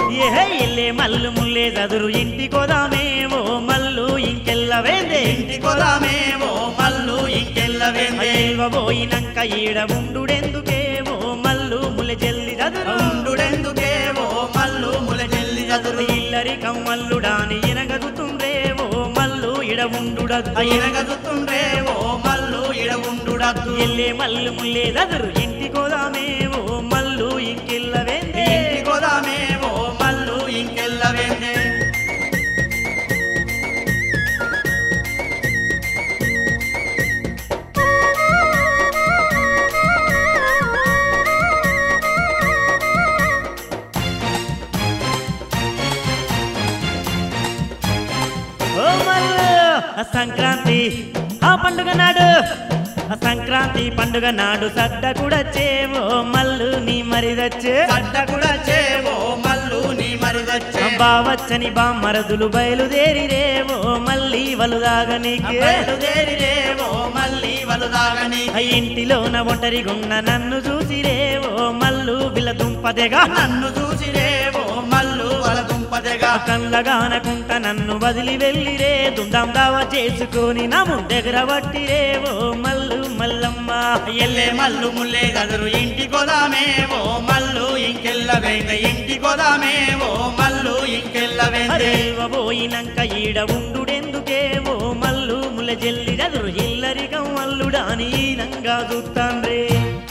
ఏ ఎల్లే మల్లు ముల్లే చదురు ఇంటి కోదామేమో మల్లు ఇంకెల్లవేందే ఇంటి కొదామేమో మల్లు ఇంకెళ్ళవేందే పోయినంక ఈడ ఉండుడెందుకేమో మల్లు ముల్లె జల్లి చదురు ఉండుడెందుకేమో మల్లు ముల చెల్లి చదురు ఇల్లరి కమ్మల్లుడాని ఎనగదుతుండ్రేమో మల్లు ఇడ ఉండుడద్దు ఎనగదుతుండ్రేమో మల్లు ఇడ ఉండుడద్దు ఎల్లే మల్లు ముల్లే చదురు ఇంటి కోదామేమో మల్లు ఇంకెల్లవేందే ఇంటి కొదామేమో మల్లు ఇంకెళ్ళవేందే ఓ మల్లు ఆ సంక్రాంతి ఆ పండుగ నాడు ఆ సంక్రాంతి పండుగ నాడు సడ్డ కూడా చేవో మల్లు నీ మరిదచ్చే సడ్డ కూడా చేవో మల్లు నీ మరిదచ్చే బావచ్చని బామ్మరదులు బయలుదేరిరేవో మళ్ళీ వలుదాగ నీకు బయలుదేరిరేవో మళ్ళీ వలుదాగని ఆ ఇంటిలోన ఒంటరిగున్న నన్ను చూసిరేవో మల్లు బిల దుంపదెగా నన్ను చూసిరేవో మల్లు వలదుంపదెగా కళ్ళగానకుంట నన్ను వదిలి వెళ్ళిరే దుందాం దావా చేసుకొని నా ముందెగర పట్టిరేవో మల్లు మల్లమ్మ ఎల్లే మల్లు ముల్లే గదురు ఇంటి కొదామేవో మల్లు ఇంకెళ్ళవేంద ఇంటి కొదామేవో మల్లు ఇంకెళ్ళవేందే అరేవ పోయినంక ఈడ ఉండుడెందుకేవో మల్లు ముల జల్లి గదురు ఇల్లరికం మల్లుడాని నంగా చూస్తాండ్రే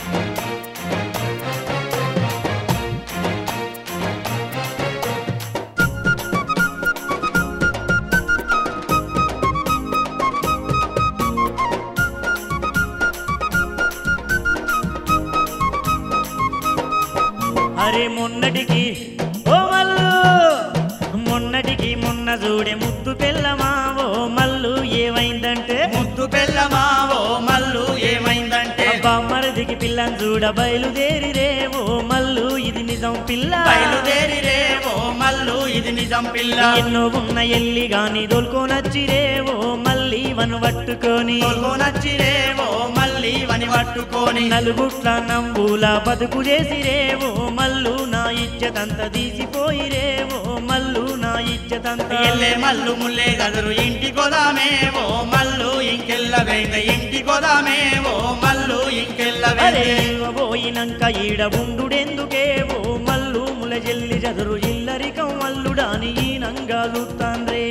అరే మొన్నటికి ఓ మల్లు మొన్నటికి మొన్న చూడే ముద్దు పెళ్ళమా ఓ మల్లు ఏమైందంటే ముద్దు పెళ్ళమావో మల్లు ఏమైందంటే అబ్బా మరదికి పిల్లని చూడ బయలుదేరిరేవో మల్లు ఇది నిజం పిల్ల బయలుదేరిరేవో మల్లు ఇది నిజం పిల్ల ఎన్నో ఉన్న ఎల్లి గాని దొల్కొనచ్చిరేవో మళ్ళీ వను పట్టుకొని నచ్చిరేవో మళ్ళీ వని పట్టుకొని నలుగుట్ల నంబుల బతుకు చేసిరేవో మల్లు నా ఇచ్చతంత తీసిపోయిరేవో మల్లు నా ఇచ్చతంత ఎల్లే మల్లు ముల్లే గదురు ఇంటి కొదామేవో మల్లు ఇంకెళ్ళవేంద ఇంటి కొదామేవో మల్లు ఇంకెళ్ళవేందే అరే పోయినంక ఈడ ఉండుడెందుకేవో మల్లు ముల జల్లి చదురు ఇల్లరికం మల్లుడాని ఈనంగా చూస్తాండ్రే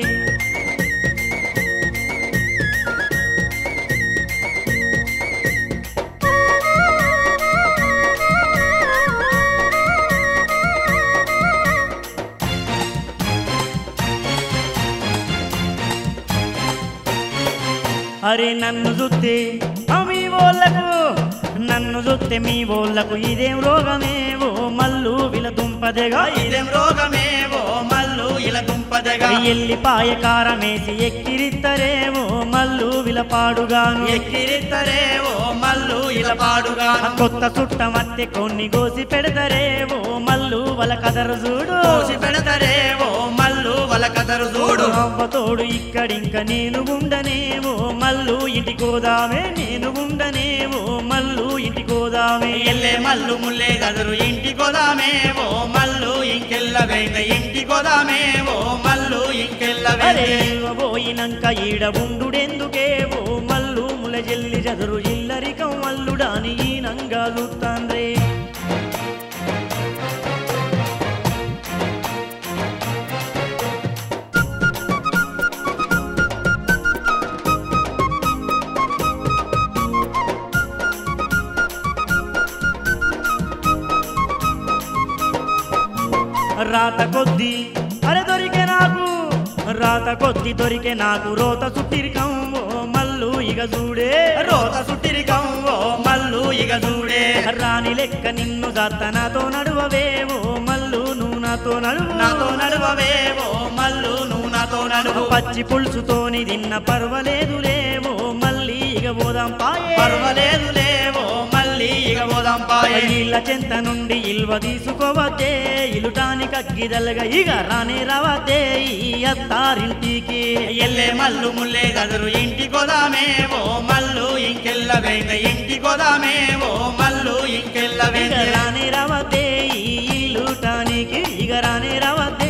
అరే నన్ను చూస్తే ఆ మీ వాళ్ళకు నన్ను చూస్తే మీ వాళ్ళకు ఇదేం రోగమేవో మల్లు విల దుంపదెగా ఇదేం రోగమేవో మల్లు ఇలా దుంపదగా ఎల్లిపాయ కారమేసి ఎక్కిరిత్తరేమో మల్లు విలపాడుగాను ఎక్కిరిత్తరేవో మల్లు ఇలా పాడుగా కొత్త చుట్ట మత్తె కొన్ని గోసి పెడతారేమో మల్లు వల కదరు చూడు కోసి పెడతారేవో మల్లు వల కదరు చూడు అవ్వతోడు ఇక్కడింక నేను ఉండనేమో మల్లు ఇంటి కోదామే నేను ఉండనేమో మల్లు ఇంటి కోదామే ఎల్లే మల్లు ముల్లే గదురు ఇంటి కొదామేవో మల్లు ఇంకెళ్ళవేంద ఇంటి కొదామేవో మల్లు అరే ఇంకెళ్ళవేందే పోయినంక ఈడ ఉండుడెందుకేవో మల్లు ముల జల్లి చదురు ఇల్లరికం మల్లుడాని ఈనంగా చూస్తాండ్రే రాత కొద్ది అరే దొరికే నాకు రాత కొద్ది దొరికే నాకు రోత సుట్టిరికం ఓ మల్లు ఇక చూడే రోత సుట్టిరికంవో మల్లు ఇక చూడే రాణి లెక్క నిన్ను జాత నాతో నడువవేవో మల్లు నువ్వు నాతో నడువు నాతో నడువవేవో మల్లు నువ్వు నాతో నడువు పచ్చి పులుసుతోని తిన్న పర్వాలేదులేవో మళ్ళీ ఇక పోదాం పాయే పర్వాలేదు లేవో మళ్ళీ ఇక పోదాం పాయే ఇళ్ళ చెంత నుండి ఇల్వ తీసుకోవద్దే ఇలుటానికి అగ్గిదలగా ఇక రానే రావద్దే ఈ అత్తారింటికి ఎల్లే మల్లు ముల్లే గదురు ఇంటి కొదామేవో మల్లు ఇంకెళ్ళవేంద ఇంటి కొదామేవో మల్లు ఇక ఇంకెళ్ళవేంద రానే రావద్దే ఈ ఇల్లుటానికి పెళ్ళికి ఇక రానే రావద్దే